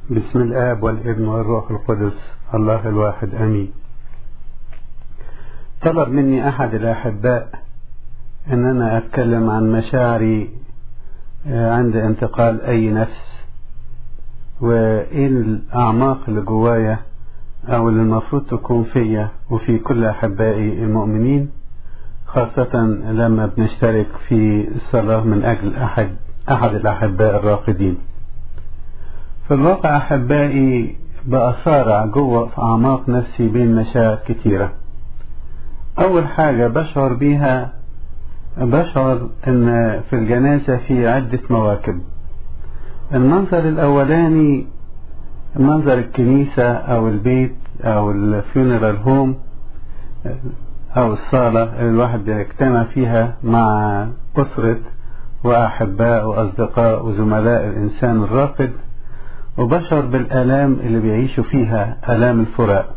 بسم الآب والابن والروح القدس الله الواحد أمين طلب مني أحد الأحباء أن أنا أتكلم عن مشاعري عند انتقال أي نفس وإيه الأعماق اللي جوايا أو اللي المفروض تكون فيا وفي كل أحبائي المؤمنين خاصة لما بنشترك في الصلاة من أجل أحد أحد الأحباء الراقدين في الواقع أحبائي بأصارع جوه في أعماق نفسي بين مشاعر كتيرة أول حاجة بشعر بيها بشعر أن في الجنازة في عدة مواكب المنظر الأولاني منظر الكنيسة أو البيت أو الفيونرال هوم أو الصالة اللي الواحد بيجتمع فيها مع أسرة وأحباء وأصدقاء وزملاء الإنسان الراقد وبشعر بالآلام اللي بيعيشوا فيها آلام الفراق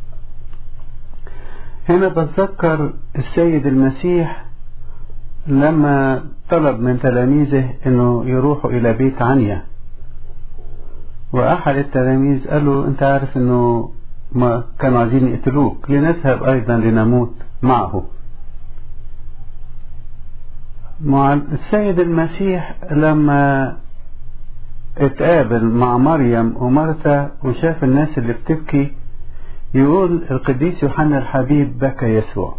هنا بتذكر السيد المسيح لما طلب من تلاميذه انه يروحوا الى بيت عنيا واحد التلاميذ قال له انت عارف انه ما كانوا عايزين يقتلوك لنذهب ايضا لنموت معه مع السيد المسيح لما اتقابل مع مريم ومرثا وشاف الناس اللي بتبكي يقول القديس يوحنا الحبيب بكى يسوع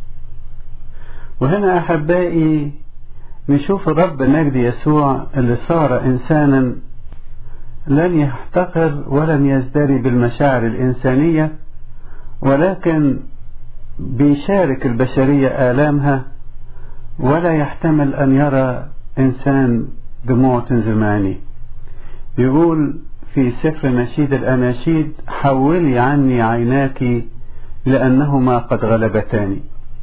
وهنا أحبائي نشوف الرب المجد يسوع اللي صار إنسانا لن يحتقر ولن يزدري بالمشاعر الإنسانية ولكن بيشارك البشرية آلامها ولا يحتمل أن يرى إنسان دموع تنزل عينيه يقول في سفر نشيد الأناشيد حولي عني عيناك لأنهما قد غلبتاني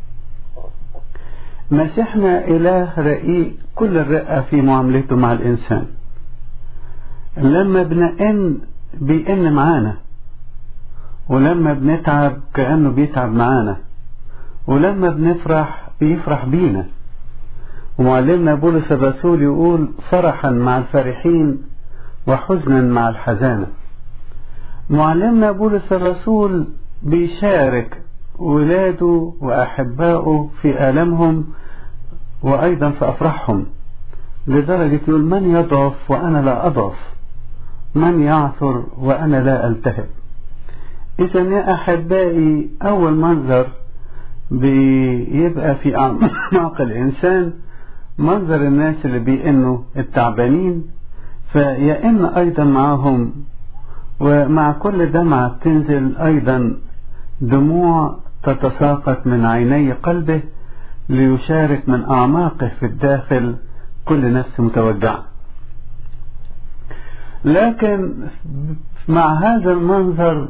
مسيحنا إله رقيق كل الرقة في معاملته مع الإنسان لما بنئن بيئن معانا ولما بنتعب كأنه بيتعب معانا ولما بنفرح بيفرح بينا ومعلمنا بولس الرسول يقول فرحا مع الفرحين وحزنا مع الحزانة معلمنا بولس الرسول بيشارك ولاده وأحبائه في آلامهم وأيضا في أفراحهم لدرجة يقول من يضعف وأنا لا أضعف من يعثر وأنا لا ألتهب إذا يا أحبائي أول منظر بيبقى في أعماق الإنسان منظر الناس اللي بيئنوا التعبانين فيئن أيضا معهم ومع كل دمعة بتنزل أيضا دموع تتساقط من عيني قلبه ليشارك من أعماقه في الداخل كل نفس متوجعة لكن مع هذا المنظر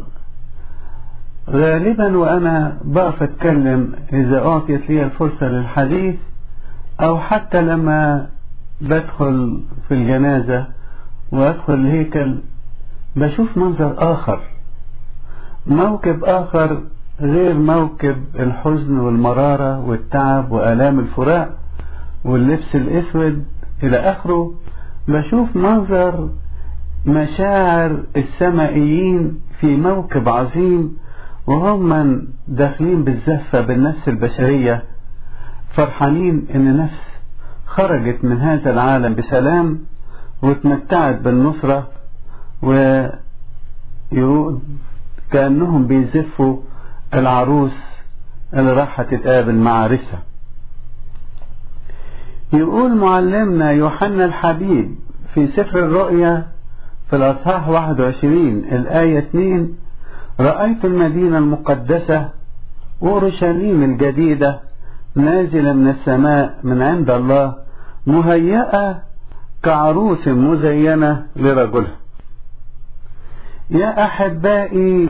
غالبا وأنا بقف أتكلم إذا أعطيت لي الفرصة للحديث أو حتى لما بدخل في الجنازة وأدخل الهيكل بشوف منظر آخر موكب آخر غير موكب الحزن والمرارة والتعب وآلام الفراق واللبس الأسود إلى آخره بشوف منظر مشاعر السمائيين في موكب عظيم وهم داخلين بالزفة بالنفس البشرية فرحانين إن نفس خرجت من هذا العالم بسلام واتمتعت بالنصرة و كأنهم بيزفوا العروس اللي راح تتقابل مع عريسها يقول معلمنا يوحنا الحبيب في سفر الرؤيا في الأصحاح 21 الآية 2 رأيت المدينة المقدسة أورشليم الجديدة نازلة من السماء من عند الله مهيئة كعروس مزينة لرجلها يا أحبائي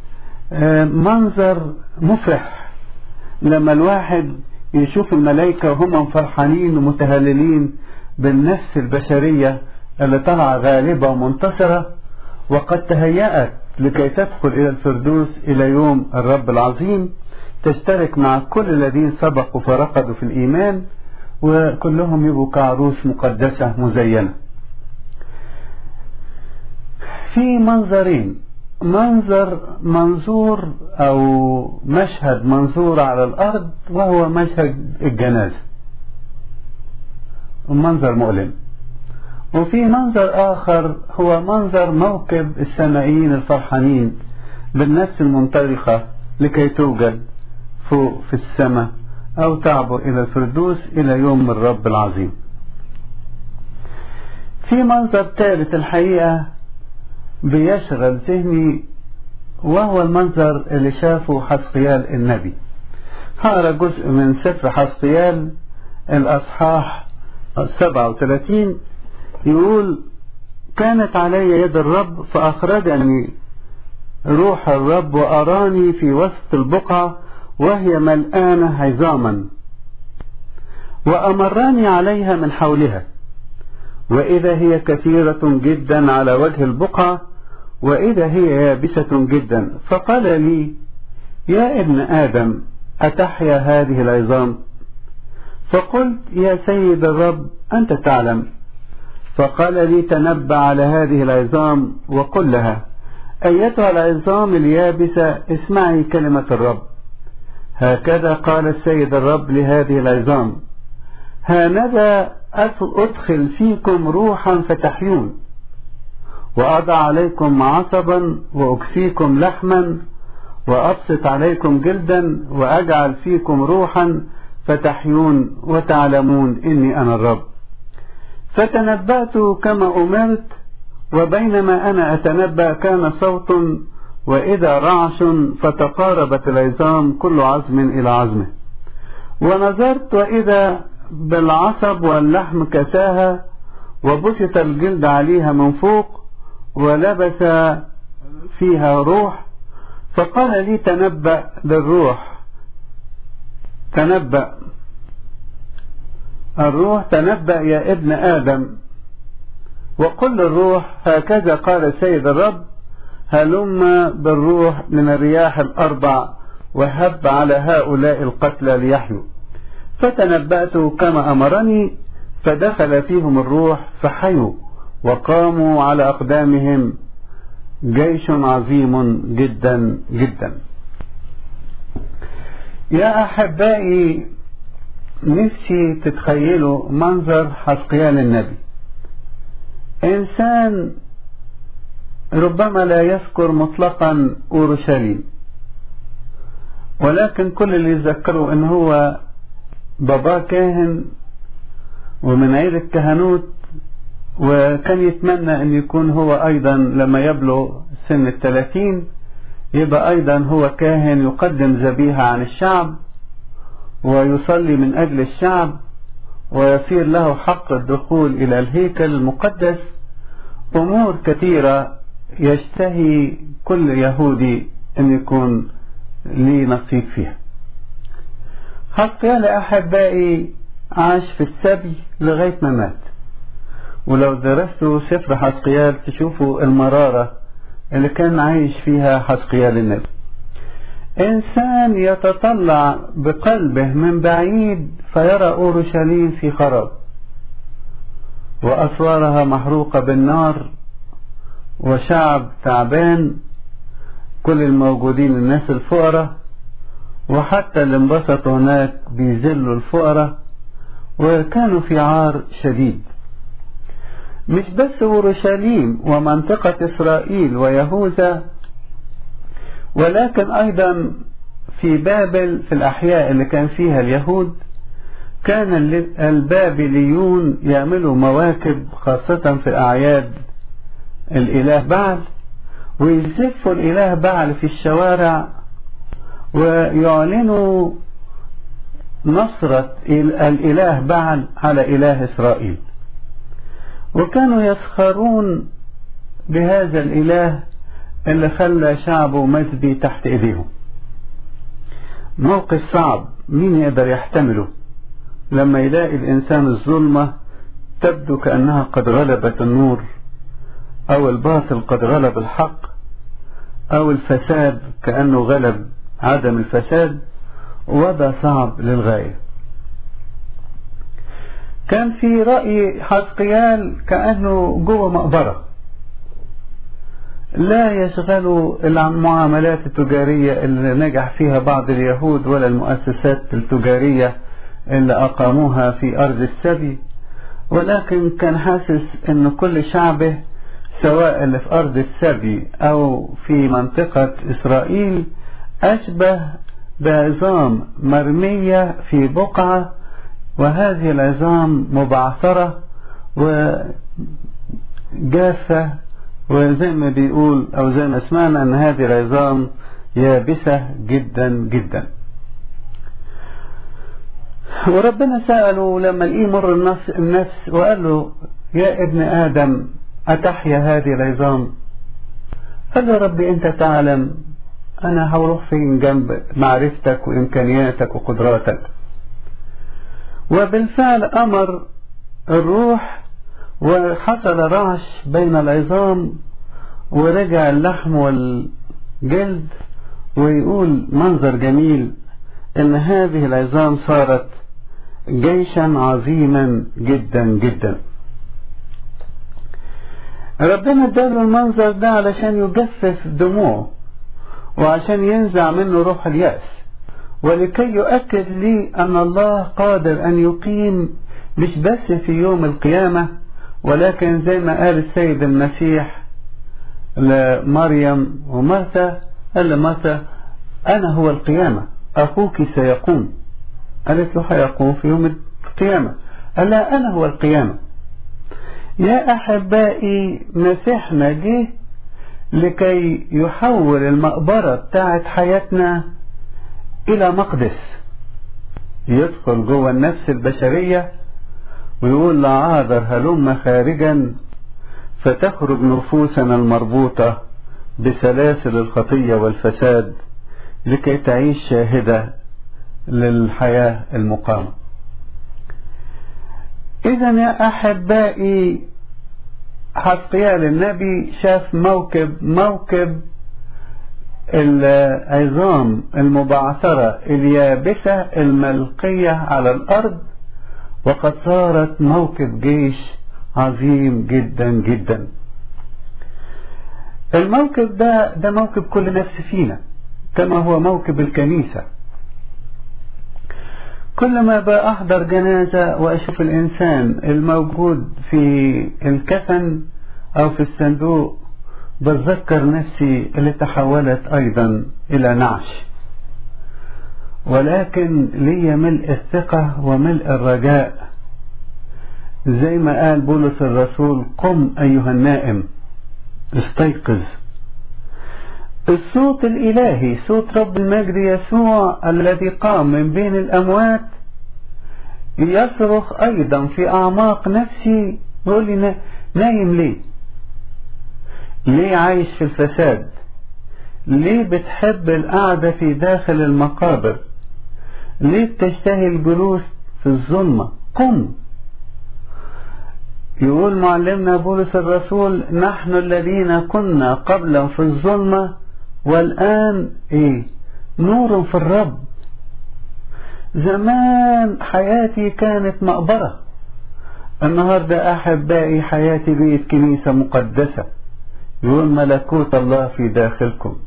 منظر مفرح لما الواحد يشوف الملائكة وهم فرحانين ومتهللين بالنفس البشرية اللي طالعة غالبة ومنتصرة وقد تهيأت لكي تدخل إلى الفردوس إلى يوم الرب العظيم تشترك مع كل الذين سبقوا فرقدوا في الإيمان وكلهم يبقوا كعروس مقدسة مزينة في منظرين منظر منظور أو مشهد منظور على الأرض وهو مشهد الجنازة منظر مؤلم وفي منظر آخر هو منظر موكب السمائيين الفرحانين بالنفس المنطلقة لكي توجد فوق في السماء أو تعبر إلى الفردوس إلى يوم الرب العظيم في منظر ثالث الحقيقة بيشغل ذهني وهو المنظر اللي شافه حسقيال النبي هقرا جزء من سفر حسقيال الأصحاح 37 يقول كانت علي يد الرب فأخرجني روح الرب وأراني في وسط البقعة وهي ملآنة عظاما وأمرني عليها من حولها وإذا هي كثيرة جدا على وجه البقعة وإذا هي يابسة جدا فقال لي يا ابن آدم أتحيا هذه العظام فقلت يا سيد الرب أنت تعلم فقال لي تنبأ على هذه العظام وقل لها أيتها العظام اليابسة اسمعي كلمة الرب هكذا قال السيد الرب لهذه العظام هانذا أدخل فيكم روحا فتحيون وأضع عليكم عصبا وأكفيكم لحما وأبسط عليكم جلدا وأجعل فيكم روحا فتحيون وتعلمون إني أنا الرب فتنبأت كما أمرت وبينما أنا أتنبأ كان صوت وإذا رعش فتقاربت العظام كل عظم إلى عظمه ونظرت وإذا بالعصب واللحم كساها وبسط الجلد عليها من فوق ولبس فيها روح فقال لي تنبأ للروح تنبأ الروح تنبأ يا ابن آدم وقل للروح هكذا قال السيد الرب هلم بالروح من الرياح الأربع وهب على هؤلاء القتلى ليحيوا فتنبأت كما أمرني فدخل فيهم الروح فحيوا وقاموا على أقدامهم جيش عظيم جدا جدا يا أحبائي نفسي تتخيلوا منظر حسقيال النبي إنسان ربما لا يذكر مطلقا أورشليم ولكن كل اللي يذكره ان هو بابا كاهن ومن عيلة كهنوت وكان يتمنى ان يكون هو ايضا لما يبلغ سن الثلاثين يبقى ايضا هو كاهن يقدم ذبيحة عن الشعب ويصلي من اجل الشعب ويصير له حق الدخول الى الهيكل المقدس امور كثيرة يشتهي كل يهودي ان يكون لي نصيب فيها حسقيال احبائي عاش في السبي لغاية ما مات ولو درستوا سفر حسقيال تشوفوا المرارة اللي كان عايش فيها حسقيال النبي إنسان يتطلع بقلبه من بعيد فيرى أورشليم في خراب وأسوارها محروقة بالنار وشعب تعبان كل الموجودين الناس الفقراء وحتى اللي انبسطوا هناك بيذلوا الفقراء وكانوا في عار شديد مش بس اورشليم ومنطقة اسرائيل ويهوذا ولكن ايضا في بابل في الاحياء اللي كان فيها اليهود كان البابليون يعملوا مواكب خاصة في اعياد الاله بعل ويزفوا الاله بعل في الشوارع ويعلنوا نصرة الاله بعل على اله اسرائيل وكانوا يسخرون بهذا الإله اللي خلى شعبه مسبي تحت إيديهم موقف صعب مين يقدر يحتمله لما يلاقي الإنسان الظلمة تبدو كأنها قد غلبت النور أو الباطل قد غلب الحق أو الفساد كأنه غلب عدم الفساد وضع صعب للغاية كان في رأي حسقيال كأنه جوه مقبرة لا يشغلوا المعاملات التجارية اللي نجح فيها بعض اليهود ولا المؤسسات التجارية اللي أقاموها في أرض السبي ولكن كان حاسس أن كل شعبه سواء اللي في أرض السبي أو في منطقة إسرائيل أشبه بعظام مرمية في بقعة وهذه العظام مبعثرة وجافة وزي ما بيقول أو زي ما سمعنا أن هذه العظام يابسة جدا جدا وربنا سأله لما لقيه مر النفس, النفس وقال له يا ابن آدم أتحيا هذه العظام قال له ربي أنت تعلم أنا هروح فين جنب معرفتك وإمكانياتك وقدراتك وبالفعل أمر الروح وحصل رعش بين العظام ورجع اللحم والجلد ويقول منظر جميل ان هذه العظام صارت جيشا عظيما جدا جدا ربنا اداله المنظر ده علشان يجفف دموعه وعشان ينزع منه روح اليأس ولكي يؤكد لي أن الله قادر أن يقيم مش بس في يوم القيامة ولكن زي ما قال السيد المسيح لمريم ومرثا قال لمرثا أنا هو القيامة أخوك سيقوم قالت له هيقوم في يوم القيامة قال لا أنا هو القيامة يا أحبائي مسيحنا جه لكي يحول المقبرة بتاعت حياتنا إلى مقدس يدخل جوه النفس البشرية ويقول لعاذر هلم خارجا فتخرج نفوسنا المربوطة بسلاسل الخطية والفساد لكي تعيش شاهدة للحياة المقامة إذا يا أحبائي حسقيال النبي شاف موكب موكب العظام المبعثرة اليابسة الملقية على الأرض وقد صارت موكب جيش عظيم جدا جدا الموكب ده ده موكب كل نفس فينا كما هو موكب الكنيسة كل ما بأحضر جنازة وأشوف الإنسان الموجود في الكفن أو في الصندوق بتذكر نفسي اللي تحولت أيضا إلى نعش ولكن لي ملء الثقة وملء الرجاء زي ما قال بولس الرسول قم أيها النائم استيقظ الصوت الإلهي صوت رب المجد يسوع الذي قام من بين الأموات يصرخ أيضا في أعماق نفسي يقول لي نايم ليه ليه عايش في الفساد ليه بتحب القعدة في داخل المقابر ليه بتشتهي الجلوس في الظلمة قم يقول معلمنا بولس الرسول نحن الذين كنا قبلا في الظلمة والآن إيه نور في الرب زمان حياتي كانت مقبرة النهاردة أحبائي حياتي بيت كنيسة مقدسة يقول ملكوت الله في داخلكم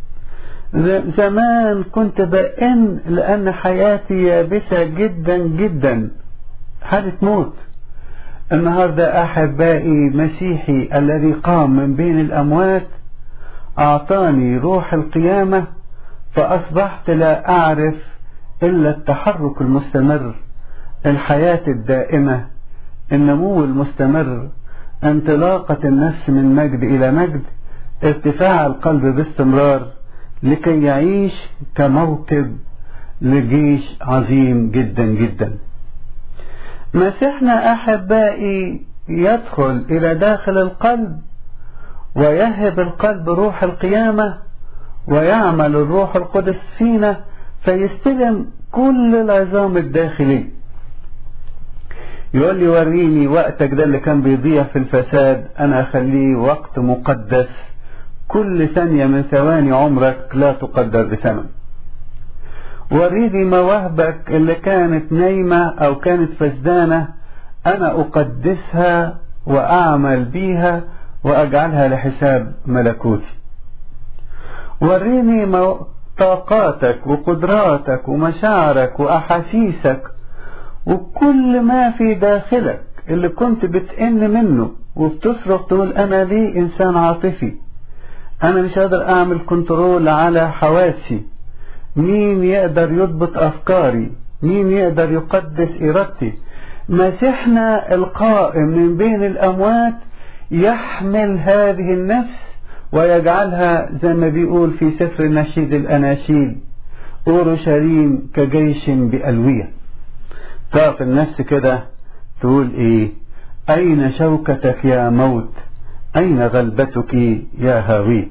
زمان كنت بئن لأن حياتي يابسة جدا جدا حالة موت النهاردة أحبائي مسيحي الذي قام من بين الأموات أعطاني روح القيامة فأصبحت لا أعرف إلا التحرك المستمر الحياة الدائمة النمو المستمر انطلاقة النفس من مجد إلى مجد ارتفاع القلب باستمرار لكي يعيش كموكب لجيش عظيم جدا جدا مسيحنا أحبائي يدخل إلى داخل القلب ويهب القلب روح القيامة ويعمل الروح القدس فينا فيستلم كل العظام الداخلي يقول لي وريني وقتك ده اللي كان بيضيع في الفساد انا اخليه وقت مقدس كل ثانية من ثواني عمرك لا تقدر بثمن وريني مواهبك اللي كانت نايمة او كانت فسدانة انا اقدسها واعمل بيها وأجعلها لحساب ملكوتي وريني طاقاتك وقدراتك ومشاعرك وأحاسيسك وكل ما في داخلك اللي كنت بتئن منه وبتصرخ تقول أنا ليه إنسان عاطفي أنا مش قادر أعمل كنترول على حواسي مين يقدر يضبط أفكاري مين يقدر يقدس إرادتي مسيحنا القائم من بين الأموات يحمل هذه النفس ويجعلها زي ما بيقول في سفر نشيد الأناشيد أورشليم كجيش بألوية تقف النفس كده تقول إيه أين شوكتك يا موت أين غلبتك يا هاوي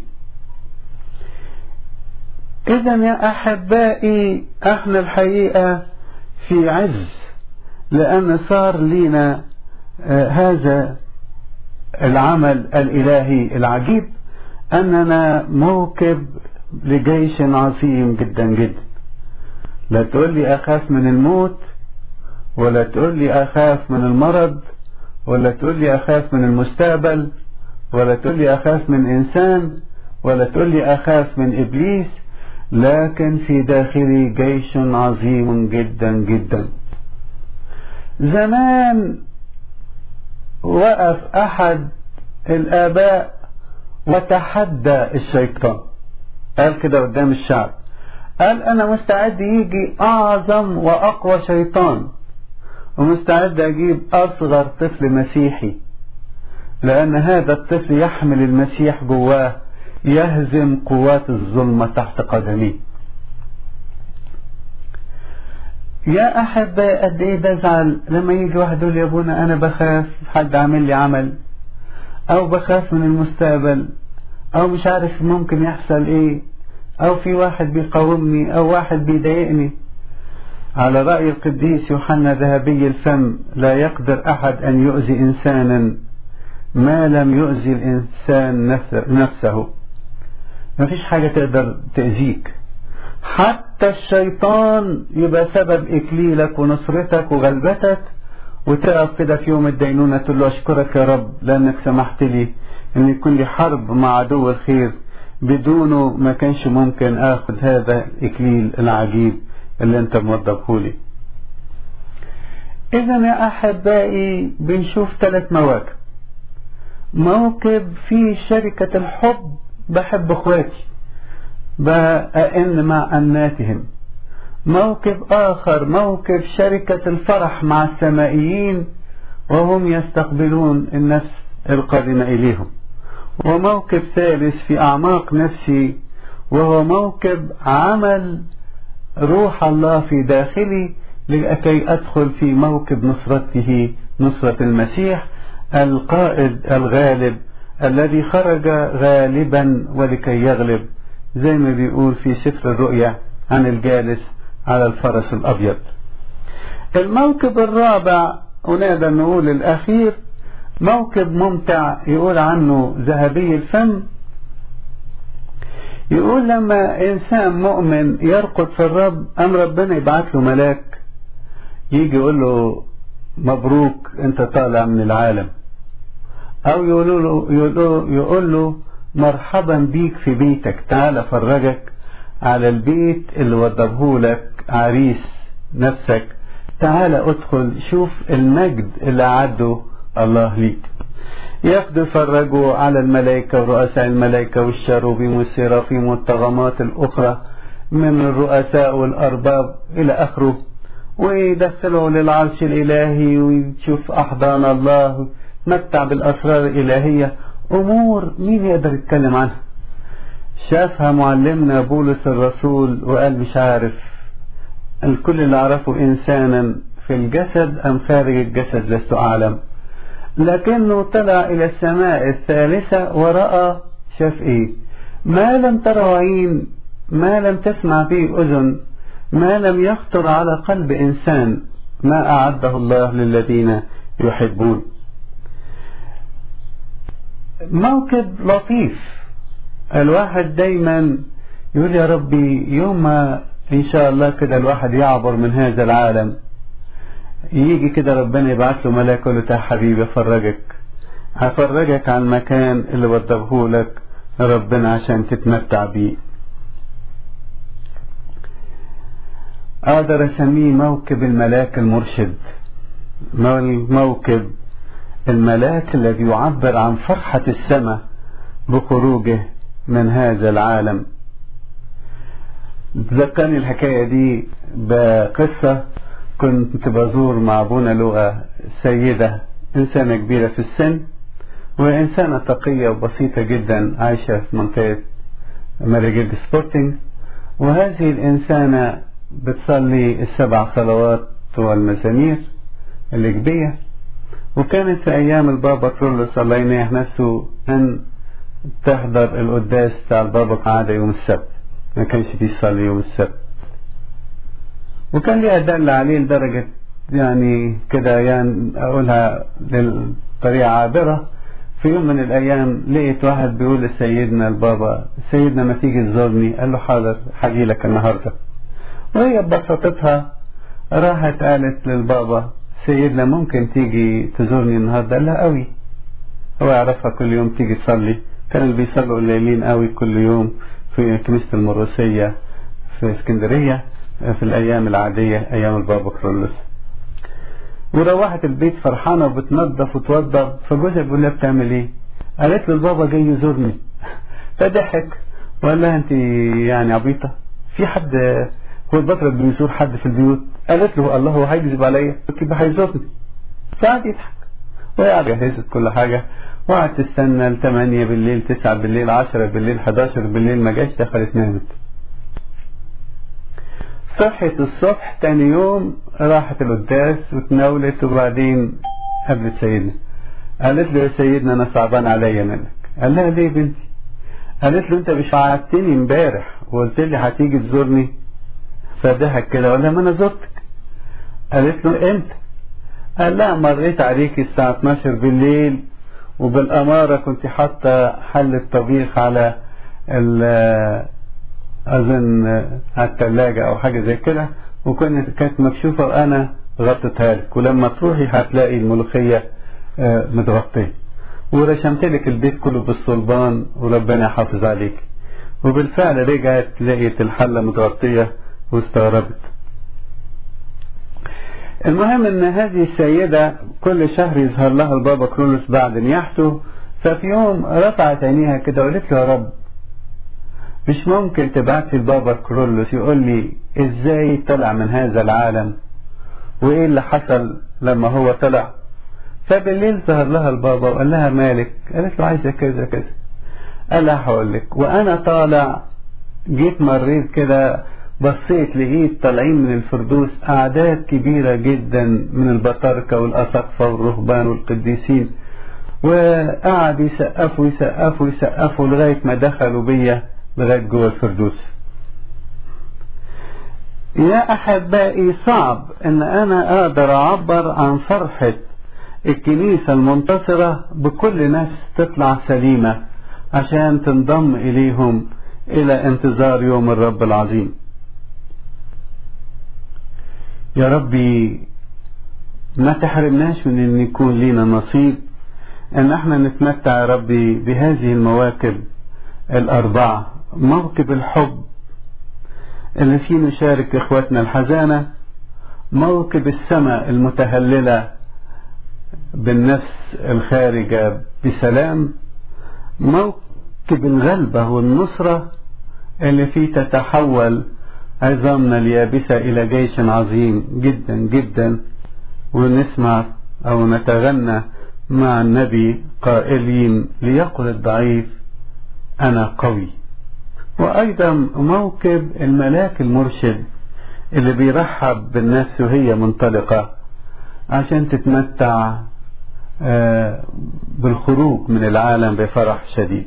إذا يا أحبائي احنا الحقيقة في عز لأن صار لنا آه هذا العمل الإلهي العجيب أننا موكب لجيش عظيم جدا جدا لا تقول لي أخاف من الموت ولا تقول لي أخاف من المرض ولا تقول لي أخاف من المستقبل ولا تقول لي أخاف من إنسان ولا تقول لي أخاف من إبليس لكن في داخلي جيش عظيم جدا جدا زمان وقف أحد الآباء وتحدى الشيطان قال كده قدام الشعب قال أنا مستعد يجي أعظم وأقوى شيطان ومستعد أجيب أصغر طفل مسيحي لأن هذا الطفل يحمل المسيح جواه يهزم قوات الظلمة تحت قدميه يا أحبائي قد إيه بزعل لما يجي واحد يقول يا أبونا أنا بخاف حد عامل لي عمل أو بخاف من المستقبل أو مش عارف ممكن يحصل إيه أو في واحد بيقاومني أو واحد بيضايقني على رأي القديس يوحنا ذهبي الفم لا يقدر أحد أن يؤذي إنسانا ما لم يؤذي الإنسان نفسه ما فيش حاجة تقدر تأذيك حتى الشيطان يبقى سبب إكليلك ونصرتك وغلبتك وتقف كده في يوم الدينونة تقول له أشكرك يا رب لأنك سمحت لي أن يكون لي حرب مع عدو الخير بدونه ما كانش ممكن آخذ هذا الإكليل العجيب اللي أنت موظفه لي إذا يا أحبائي بنشوف ثلاث مواكب موكب فيه شركة الحب بحب اخواتي بأئن مع أناتهم موكب آخر موكب شركة الفرح مع السمائيين وهم يستقبلون النفس القادمة إليهم وموكب ثالث في أعماق نفسي وهو موكب عمل روح الله في داخلي لكي أدخل في موكب نصرته نصرة المسيح القائد الغالب الذي خرج غالبا ولكي يغلب زي ما بيقول في سفر الرؤيا عن الجالس على الفرس الأبيض الموكب الرابع ونقدر نقول الأخير موكب ممتع يقول عنه ذهبي الفم يقول لما إنسان مؤمن يرقد في الرب أم ربنا يبعت له ملاك يجي يقول له مبروك أنت طالع من العالم أو يقول له, يقول له, يقول له مرحبا بيك في بيتك تعال أفرجك على البيت اللي وضبه لك عريس نفسك تعال ادخل شوف المجد اللي أعده الله ليك ياخدوا يفرجوا على الملائكة ورؤساء الملائكة والشروبيم والسرافيم والطغمات الأخرى من الرؤساء والأرباب إلى آخره ويدخلوا للعرش الإلهي ويشوف أحضان الله متع بالأسرار الإلهية أمور مين يقدر يتكلم عنها شافها معلمنا بولس الرسول وقال مش عارف الكل اللي أعرفه إنسانا في الجسد أم خارج الجسد لست أعلم لكنه طلع إلى السماء الثالثة ورأى شاف إيه ما لم تره عين ما لم تسمع به أذن ما لم يخطر على قلب إنسان ما أعده الله للذين يحبون موكب لطيف الواحد دايما يقول يا ربي يوم ما إن شاء الله كده الواحد يعبر من هذا العالم يجي كده ربنا يبعت له ملاك يقول له تعال حبيبي افرجك هفرجك على المكان اللي وضبه لك ربنا عشان تتمتع بيه اقدر اسميه موكب الملاك المرشد موكب الملاك الذي يعبر عن فرحة السماء بخروجه من هذا العالم تذكرني الحكاية دي بقصة كنت بزور مع ابونا لغة سيدة انسانة كبيرة في السن وانسانة تقية وبسيطة جدا عايشة في منطقة ماريجيلد سبورتنج وهذه الانسانة بتصلي السبع صلوات والمزامير الإجبية وكانت في أيام البابا كرولوس الله ينيح نفسه أن تحضر القداس بتاع البابا كعادة يوم السبت ما كانش بيصلي يوم السبت وكان ليها دل عليه لدرجة يعني كده يعني أقولها للطريقة عابرة في يوم من الأيام لقيت واحد بيقول لسيدنا البابا سيدنا ما تيجي تزورني قال له حاضر حاجي لك النهاردة وهي ببساطتها راحت قالت للبابا سيدنا ممكن تيجي تزورني النهارده قال لها قوي هو يعرفها كل يوم تيجي تصلي كان اللي بيصلوا قليلين قوي كل يوم في كنيسة المروسية في اسكندرية في الأيام العادية أيام البابا كرولوس وروحت البيت فرحانة وبتنظف وتوضب فجوزها بيقول لها بتعمل ايه؟ قالت له البابا جاي يزورني فضحك وقال لها انت يعني عبيطة في حد هو البطرك بيزور حد في البيوت قالت له الله هو هيكذب عليا يبقى هيزورني فقعد يضحك وهي جهزت كل حاجة وقعدت تستنى ل 8 بالليل 9 بالليل 10 بالليل 11 بالليل ما جاش دخلت نامت صحت الصبح تاني يوم راحت القداس وتناولت وبعدين قابلت سيدنا قالت له يا سيدنا انا صعبان عليا منك قال لها ليه بنتي قالت له انت مش وعدتني امبارح وقلت لي هتيجي تزورني فضحك كده ولا ما انا زرتك قالت له امتى قال لا مريت عليك الساعة 12 بالليل وبالأمارة كنت حاطة حلة طبيخ على أظن على الثلاجة أو حاجة زي كده وكانت كانت مكشوفة وأنا غطيتها لك ولما تروحي هتلاقي الملوخية متغطية ورشمت لك البيت كله بالصلبان وربنا يحافظ عليك وبالفعل رجعت لقيت الحلة متغطية واستغربت المهم ان هذه السيدة كل شهر يظهر لها البابا كرولوس بعد نياحته ففي يوم رفعت عينيها كده وقالت له يا رب مش ممكن تبعت لي البابا كرولوس يقول لي ازاي طلع من هذا العالم وايه اللي حصل لما هو طلع فبالليل ظهر لها البابا وقال لها مالك قالت له عايزه كذا كذا قال لها هقول لك وانا طالع جيت مريت كده بصيت لقيت طالعين من الفردوس أعداد كبيرة جدا من البطاركة والأساقفة والرهبان والقديسين وقعدوا يسقفوا يسقفوا يسقفوا لغاية ما دخلوا بيا لغاية جوه الفردوس يا أحبائي صعب أن أنا أقدر أعبر عن فرحة الكنيسة المنتصرة بكل ناس تطلع سليمة عشان تنضم إليهم إلى انتظار يوم الرب العظيم يا ربي ما تحرمناش من ان يكون لينا نصيب ان احنا نتمتع يا ربي بهذه المواكب الاربعة موكب الحب اللي فيه نشارك اخواتنا الحزانة موكب السماء المتهللة بالنفس الخارجة بسلام موكب الغلبة والنصرة اللي فيه تتحول عظامنا اليابسة إلى جيش عظيم جدا جدا ونسمع أو نتغنى مع النبي قائلين ليقل الضعيف أنا قوي وأيضا موكب الملاك المرشد اللي بيرحب بالناس وهي منطلقة عشان تتمتع بالخروج من العالم بفرح شديد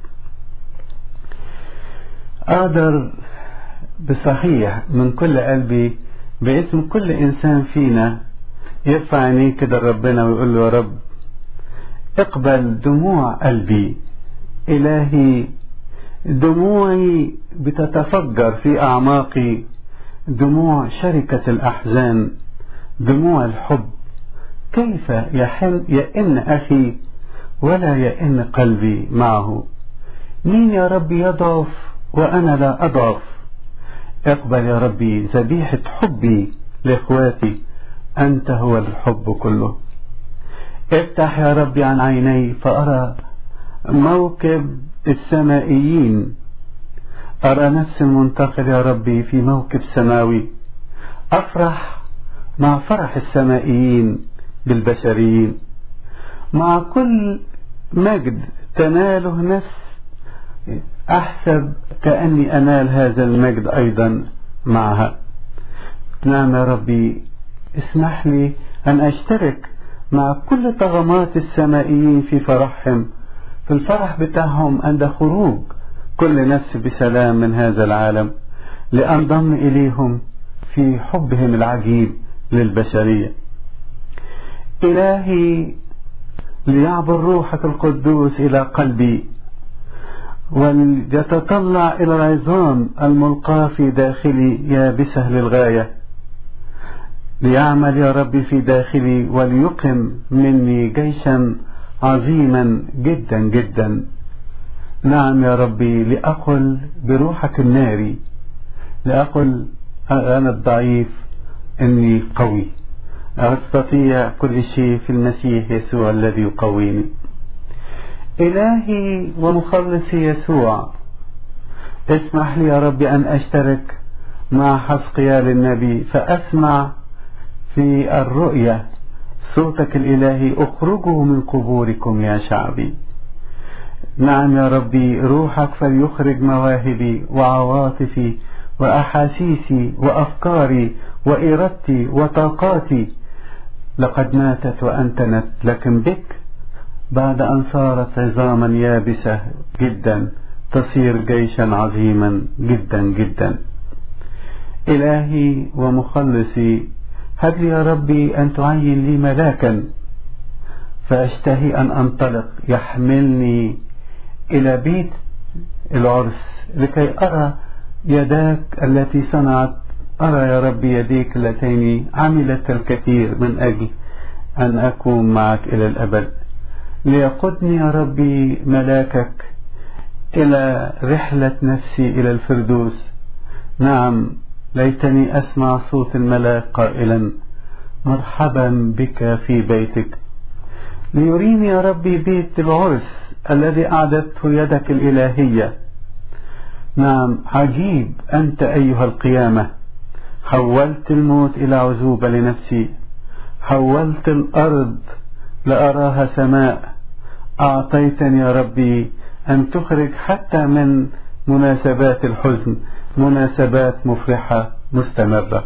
أقدر بصحيح من كل قلبي باسم كل إنسان فينا يرفع عينيه كده لربنا ويقول له يا رب اقبل دموع قلبي إلهي دموعي بتتفجر في أعماقي دموع شركة الأحزان دموع الحب كيف يحن يئن أخي ولا يئن قلبي معه مين يا ربي يضعف وأنا لا أضعف اقبل يا ربي ذبيحة حبي لإخواتي أنت هو الحب كله افتح يا ربي عن عيني فأرى موكب السمائيين أرى نفسي المنتقل يا ربي في موكب سماوي أفرح مع فرح السمائيين بالبشريين مع كل مجد تناله نفس أحسب كأني أنال هذا المجد أيضا معها نعم يا ربي اسمح لي أن أشترك مع كل طغمات السمائيين في فرحهم في الفرح بتاعهم عند خروج كل نفس بسلام من هذا العالم لأنضم إليهم في حبهم العجيب للبشرية إلهي ليعبر روحك القدوس إلى قلبي وليتطلع إلى العظام الملقاة في داخلي يابسة للغاية ليعمل يا ربي في داخلي وليقم مني جيشا عظيما جدا جدا نعم يا ربي لأقل بروحك الناري لأقل أنا الضعيف إني قوي أستطيع كل شيء في المسيح يسوع الذي يقويني إلهي ومخلصي يسوع اسمح لي يا ربي أن أشترك مع حسقيال النبي فأسمع في الرؤية صوتك الإلهي اخرجوا من قبوركم يا شعبي نعم يا ربي روحك فليخرج مواهبي وعواطفي وأحاسيسي وأفكاري وإرادتي وطاقاتي لقد ماتت وأنتنت لكن بك بعد أن صارت عظاما يابسة جدا تصير جيشا عظيما جدا جدا إلهي ومخلصي هب لي يا ربي أن تعين لي ملاكا فأشتهي أن أنطلق يحملني إلى بيت العرس لكي أرى يداك التي صنعت أرى يا ربي يديك اللتين عملت الكثير من أجل أن أكون معك إلى الأبد ليقودني يا ربي ملاكك إلى رحلة نفسي إلى الفردوس نعم ليتني أسمع صوت الملاك قائلا مرحبا بك في بيتك ليريني يا ربي بيت العرس الذي أعددته يدك الإلهية نعم عجيب أنت أيها القيامة حولت الموت إلى عزوبة لنفسي حولت الأرض لأراها سماء أعطيتني يا ربي أن تخرج حتى من مناسبات الحزن مناسبات مفرحة مستمرة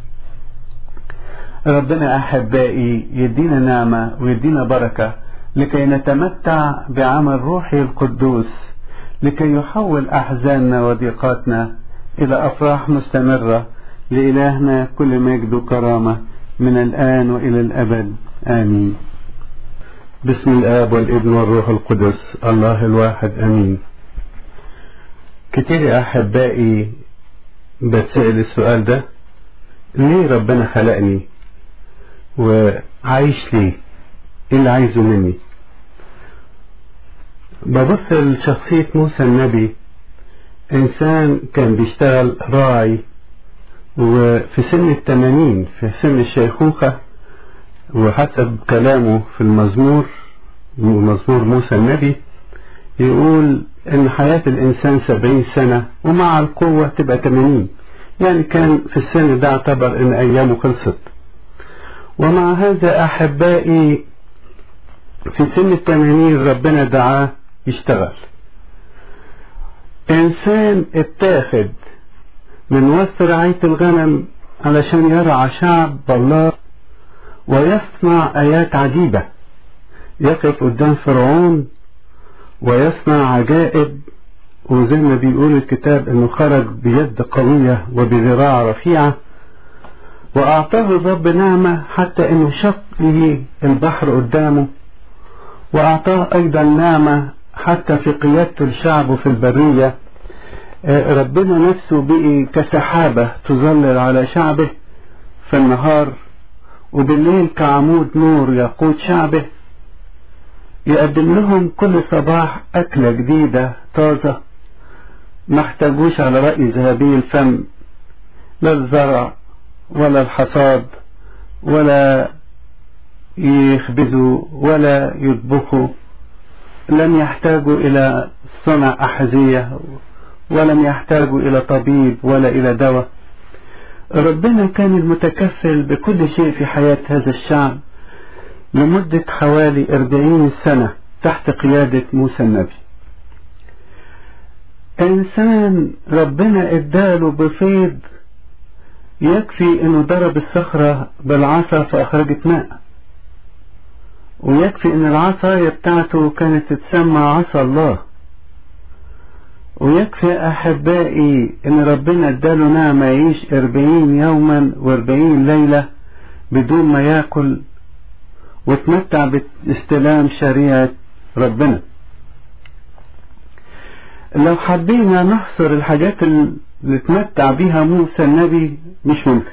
ربنا أحبائي يدينا نعمة ويدينا بركة لكي نتمتع بعمل روحي القدوس لكي يحول أحزاننا وضيقاتنا إلى أفراح مستمرة لإلهنا كل مجد وكرامة من الآن وإلى الأبد آمين بسم الآب والابن والروح القدس الله الواحد آمين كتير يا أحبائي بتسأل السؤال ده ليه ربنا خلقني وعايش ليه ايه اللي عايزه مني ببص لشخصية موسى النبي انسان كان بيشتغل راعي وفي سن التمانين في سن الشيخوخة وحسب كلامه في المزمور مزمور موسى النبي يقول ان حياة الانسان سبعين سنة ومع القوة تبقى تمانين يعني كان في السن ده اعتبر ان ايامه خلصت ومع هذا احبائي في سن التمانين ربنا دعاه يشتغل انسان اتاخد من وسط رعاية الغنم علشان يرعى شعب الله ويصنع آيات عجيبة يقف قدام فرعون ويصنع عجائب وزي ما بيقول الكتاب انه خرج بيد قوية وبذراع رفيعة واعطاه الرب نعمة حتى انه شق له البحر قدامه واعطاه ايضا نعمة حتى في قيادته لشعبه في البرية ربنا نفسه بقي كسحابة تظلل على شعبه في النهار وبالليل كعمود نور يقود شعبه يقدم لهم كل صباح أكلة جديدة طازة ما احتاجوش على رأي ذهبي الفم لا الزرع ولا الحصاد ولا يخبزوا ولا يطبخوا لم يحتاجوا إلى صنع أحذية ولم يحتاجوا إلى طبيب ولا إلى دواء ربنا كان المتكفل بكل شيء في حياة هذا الشعب لمدة حوالي أربعين سنة تحت قيادة موسى النبي إنسان ربنا إداله بفيض يكفي إنه ضرب الصخرة بالعصا فأخرجت ماء ويكفي إن العصاية بتاعته كانت تتسمى عصا الله ويكفي أحبائي إن ربنا اداله نعمة يعيش أربعين يوما وأربعين ليلة بدون ما ياكل وتمتع باستلام شريعة ربنا لو حبينا نحصر الحاجات اللي تمتع بيها موسى النبي مش ممكن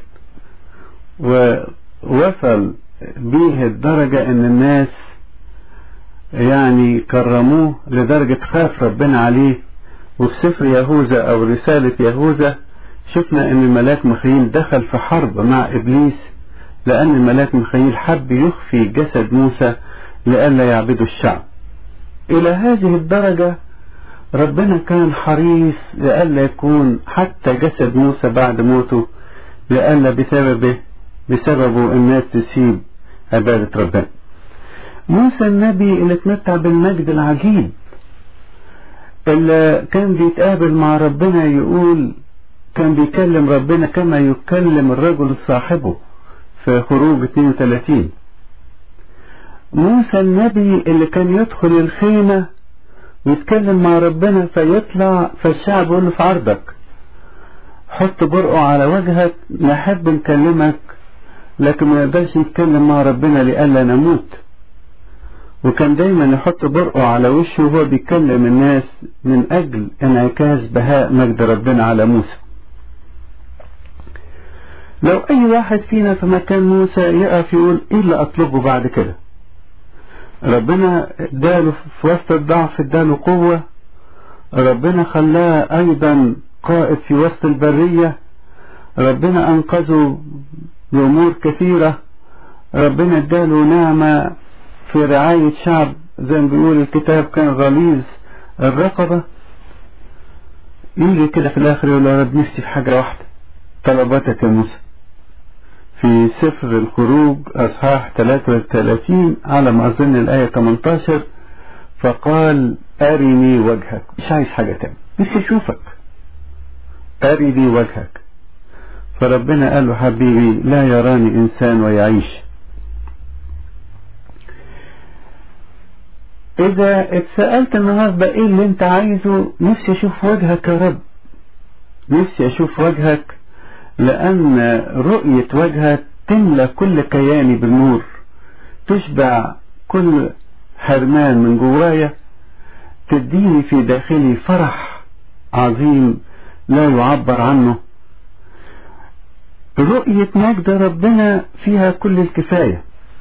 ووصل بيه الدرجة ان الناس يعني كرموه لدرجة خاف ربنا عليه وفي سفر يهوذا او رسالة يهوذا شفنا ان الملاك مخيل دخل في حرب مع ابليس لان الملاك مخيل حب يخفي جسد موسى لئلا يعبدوا الشعب الى هذه الدرجة ربنا كان حريص لئلا يكون حتى جسد موسى بعد موته لئلا بسببه بسببه الناس تسيب عبادة ربنا موسى النبي اللي اتمتع بالمجد العجيب اللي كان بيتقابل مع ربنا يقول كان بيكلم ربنا كما يكلم الرجل صاحبه في خروج 32 موسى النبي اللي كان يدخل الخيمة ويتكلم مع ربنا فيطلع فالشعب يقول له في عرضك حط برقه على وجهك نحب نكلمك لكن ما يقدرش يتكلم مع ربنا لئلا نموت وكان دايما يحط برقه على وشه وهو بيكلم الناس من اجل انعكاس بهاء مجد ربنا على موسى لو اي واحد فينا في مكان موسى يقف يقول ايه اللي اطلبه بعد كده ربنا اداله في وسط الضعف اداله قوة ربنا خلاه ايضا قائد في وسط البرية ربنا انقذه بأمور كثيرة ربنا اداله نعمة في رعاية شعب زي ما بيقول الكتاب كان غليظ الرقبة يجي كده في الآخر يقول يا رب نفسي في حاجة واحدة طلباتك يا موسى في سفر الخروج أصحاح 33 على ما أظن الآية 18 فقال أرني وجهك مش عايز حاجة تاني نفسي أشوفك أرني وجهك فربنا قال له حبيبي لا يراني إنسان ويعيش إذا اتسألت النهاردة إيه اللي أنت عايزه نفسي أشوف وجهك يا رب نفسي أشوف وجهك لأن رؤية وجهك تملى كل كياني بالنور تشبع كل حرمان من جوايا تديني في داخلي فرح عظيم لا يعبر عنه رؤية مجد ربنا فيها كل الكفاية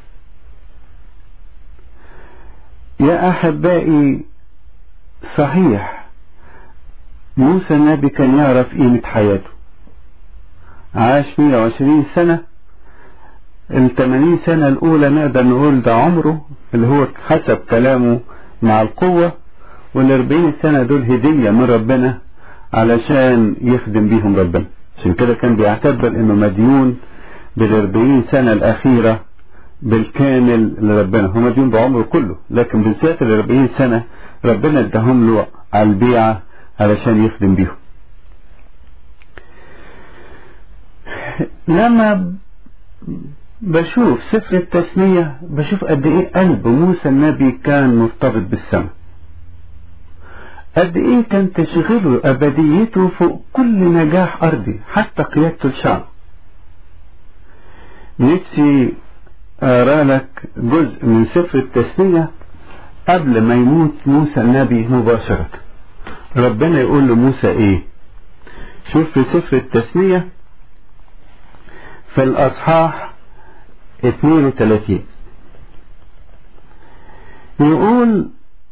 يا أحبائي صحيح موسى النبي كان يعرف قيمة حياته عاش 120 سنة ال 80 سنة الأولى نقدر نقول ده عمره اللي هو حسب كلامه مع القوة وال 40 سنة دول هدية من ربنا علشان يخدم بيهم ربنا عشان كده كان بيعتبر انه مديون بالأربعين سنة الأخيرة بالكامل لربنا هو مديون بعمره كله لكن بالذات الأربعين سنة ربنا اداهم له على البيعة علشان يخدم بيهم لما بشوف سفر التثنية بشوف قد ايه قلب موسى النبي كان مرتبط بالسماء قد ايه كان تشغله ابديته فوق كل نجاح ارضي حتى قيادته الشعب نفسي اقرا لك جزء من سفر التثنية قبل ما يموت موسى النبي مباشرة ربنا يقول لموسى ايه شوف في سفر التثنية في الاصحاح 32 يقول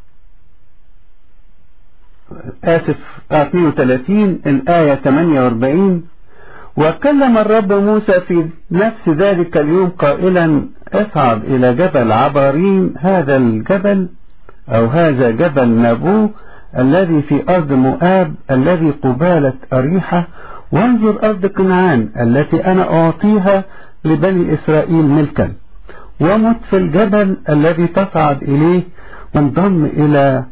آسف 32 الآية 48 وكلم الرب موسى في نفس ذلك اليوم قائلا اصعد إلى جبل عبارين هذا الجبل أو هذا جبل نابو الذي في أرض مؤاب الذي قبالة أريحة وانظر أرض كنعان التي أنا أعطيها لبني إسرائيل ملكا ومت في الجبل الذي تصعد إليه وانضم إلى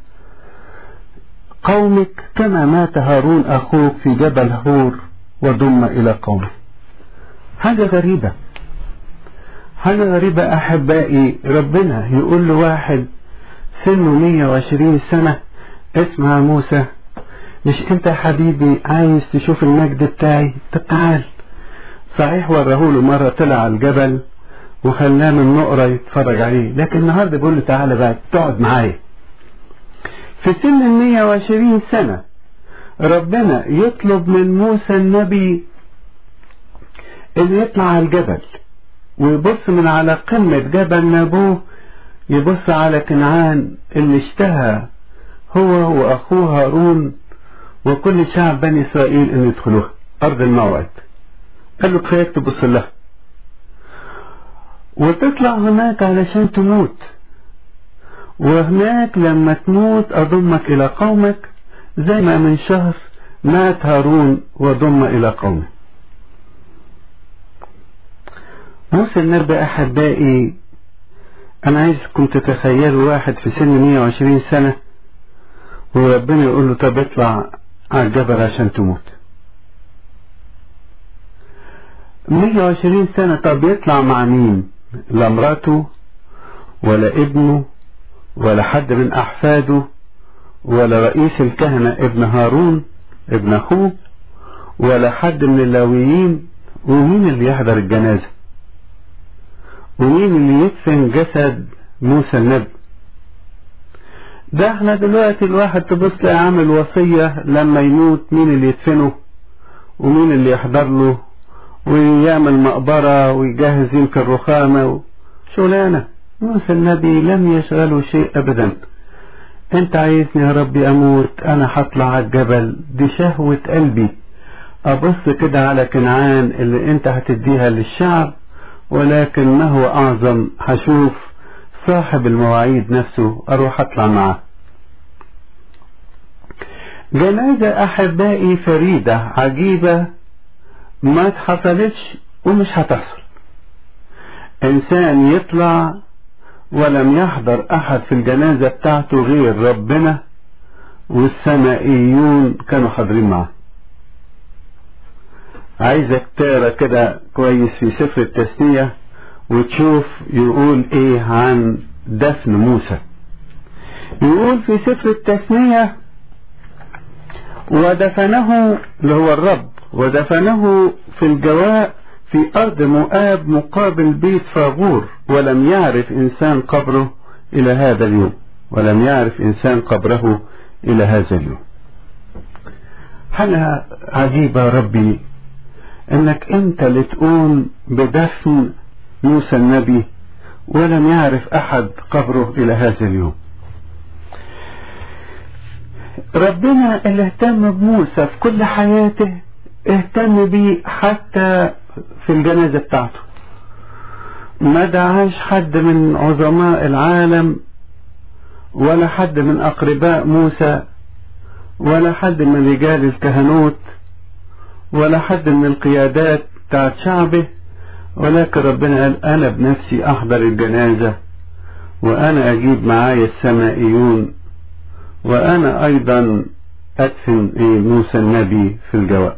قومك كما مات هارون أخوك في جبل هور وضم إلى قومه حاجة غريبة حاجة غريبة أحبائي ربنا يقول له واحد سنه 120 سنة اسمع موسى مش انت يا حبيبي عايز تشوف المجد بتاعي طب تعال صحيح ورهوله مرة طلع على الجبل وخلاه من نقرة يتفرج عليه لكن النهاردة بيقول له تعالى بقى تقعد معايا في سن ال 120 سنة ربنا يطلب من موسى النبي انه يطلع على الجبل ويبص من على قمة جبل نابوه يبص على كنعان اللي اشتهى هو واخوه هارون وكل شعب بني اسرائيل ان يدخلوها ارض الموعد قال له كفايه تبص لها وتطلع هناك علشان تموت وهناك لما تموت أضمك إلى قومك زي ما من شهر مات هارون وضم إلى قومه موسى النبي أحبائي أنا عايزكم تتخيلوا واحد في سن 120 سنة وربنا يقول له طب اطلع على الجبل عشان تموت 120 سنة طب يطلع مع مين لا مراته ولا ابنه ولا حد من أحفاده ولا رئيس الكهنة ابن هارون ابن أخوه ولا حد من اللاويين ومين اللي يحضر الجنازة ومين اللي يدفن جسد موسى النبي ده احنا دلوقتي الواحد تبص تلاقي عامل وصية لما يموت مين اللي يدفنه ومين اللي يحضر له ويعمل مقبرة ويجهز يمكن رخامة شغلانة موسى النبي لم يشغله شيء أبدا أنت عايزني يا ربي أموت أنا هطلع على الجبل دي شهوة قلبي أبص كده على كنعان اللي أنت هتديها للشعب ولكن ما هو أعظم هشوف صاحب المواعيد نفسه أروح أطلع معاه جنازة أحبائي فريدة عجيبة ما حصلتش ومش هتحصل إنسان يطلع ولم يحضر أحد في الجنازة بتاعته غير ربنا والسمائيون كانوا حاضرين معاه عايزك تقرا كده كويس في سفر التثنية وتشوف يقول ايه عن دفن موسى يقول في سفر التثنية ودفنه اللي هو الرب ودفنه في الجواء في أرض مؤاب مقابل بيت فاغور ولم يعرف إنسان قبره إلى هذا اليوم ولم يعرف إنسان قبره إلى هذا اليوم حاجة عجيبة ربي انك انت اللي تقوم بدفن موسى النبي ولم يعرف احد قبره الى هذا اليوم ربنا اللي اهتم بموسى في كل حياته اهتم بيه حتى في الجنازة بتاعته ما دعاش حد من عظماء العالم ولا حد من أقرباء موسى ولا حد من رجال الكهنوت ولا حد من القيادات بتاعت شعبه ولكن ربنا قال أنا بنفسي أحضر الجنازة وأنا أجيب معايا السمائيون وأنا أيضا أدفن موسى النبي في الجواء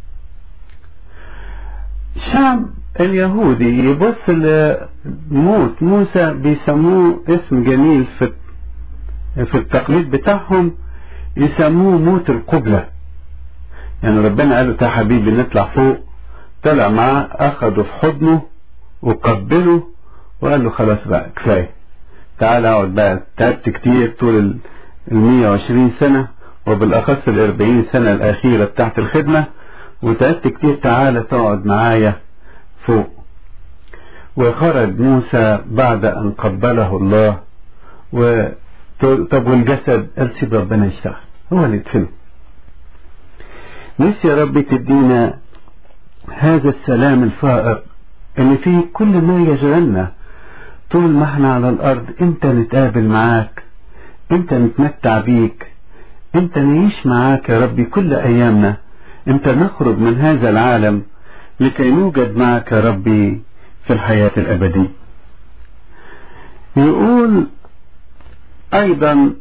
شعب اليهودي يبص لموت موسى بيسموه اسم جميل في في التقليد بتاعهم يسموه موت القبلة يعني ربنا قال له يا حبيبي نطلع فوق طلع معاه أخده في حضنه وقبله وقال له خلاص بقى كفاية تعال اقعد بقى تعبت كتير طول ال 120 سنة وبالأخص ال 40 سنة الأخيرة بتاعت الخدمة وتعبت كتير تعالى تقعد معايا فوق وخرج موسى بعد أن قبله الله و طب والجسد قال سيب ربنا يشتغل هو اللي يدفنه نفسي يا رب تدينا هذا السلام الفائق اللي فيه كل ما يشغلنا طول ما احنا على الارض انت نتقابل معاك انت نتمتع بيك انت نعيش معاك يا ربي كل ايامنا انت نخرج من هذا العالم لكي نوجد معك يا ربي في الحياة الابدية يقول ايضا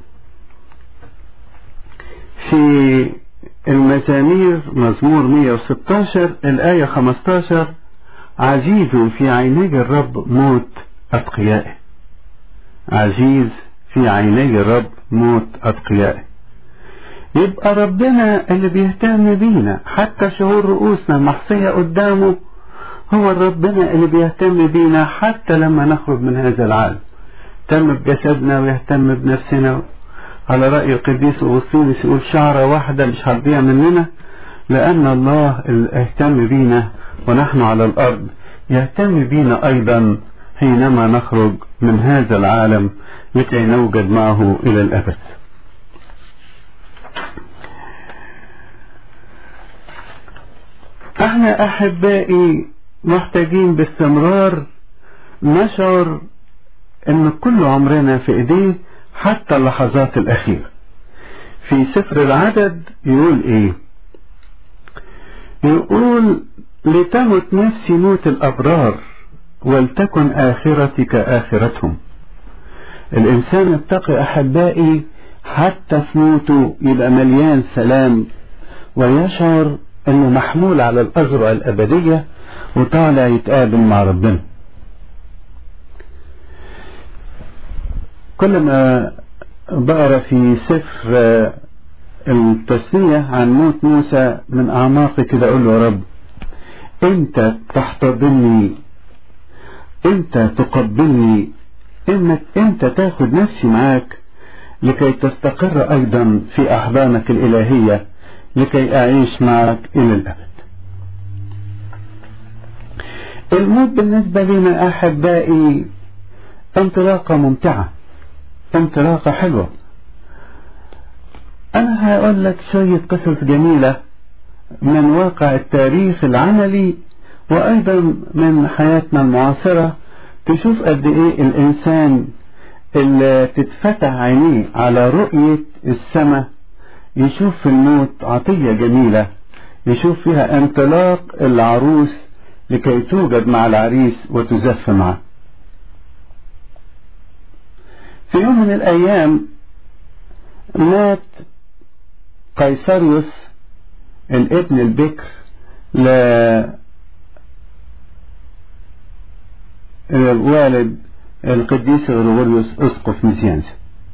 في المزامير مزمور 116 الآية 15 عزيز في عيني الرب موت أتقيائه عزيز في عيني الرب موت أتقيائه يبقى ربنا اللي بيهتم بينا حتى شعور رؤوسنا محصية قدامه هو ربنا اللي بيهتم بينا حتى لما نخرج من هذا العالم يهتم بجسدنا ويهتم بنفسنا على رأي القديس أغسطينوس يقول شعرة واحدة مش هتضيع مننا لأن الله اللي اهتم بينا ونحن على الأرض يهتم بينا أيضا حينما نخرج من هذا العالم لكي نوجد معه إلى الأبد احنا أحبائي محتاجين باستمرار نشعر ان كل عمرنا في ايديه حتى اللحظات الأخيرة في سفر العدد يقول إيه يقول لتمت نفسي موت الأبرار ولتكن آخرتي كآخرتهم الإنسان التقي أحبائي حتى في موته يبقى مليان سلام ويشعر أنه محمول على الأزرع الأبدية وطالع يتقابل مع ربنا كل ما بقرا في سفر التسمية عن موت موسى من أعماقي كده أقول له يا رب أنت تحتضنني أنت تقبلني إنك أنت تاخد نفسي معاك لكي تستقر أيضا في أحضانك الإلهية لكي أعيش معك إلى الأبد الموت بالنسبة لنا أحبائي انطلاقة ممتعة انطلاقة حلوة أنا هقول لك شوية قصص جميلة من واقع التاريخ العملي وأيضا من حياتنا المعاصرة تشوف قد إيه الإنسان اللي تتفتح عينيه على رؤية السماء يشوف في الموت عطية جميلة يشوف فيها انطلاق العروس لكي توجد مع العريس وتزف معه في يوم من الأيام مات قيصريوس الابن البكر ل الوالد القديس غريغوريوس اسقف ميزيانز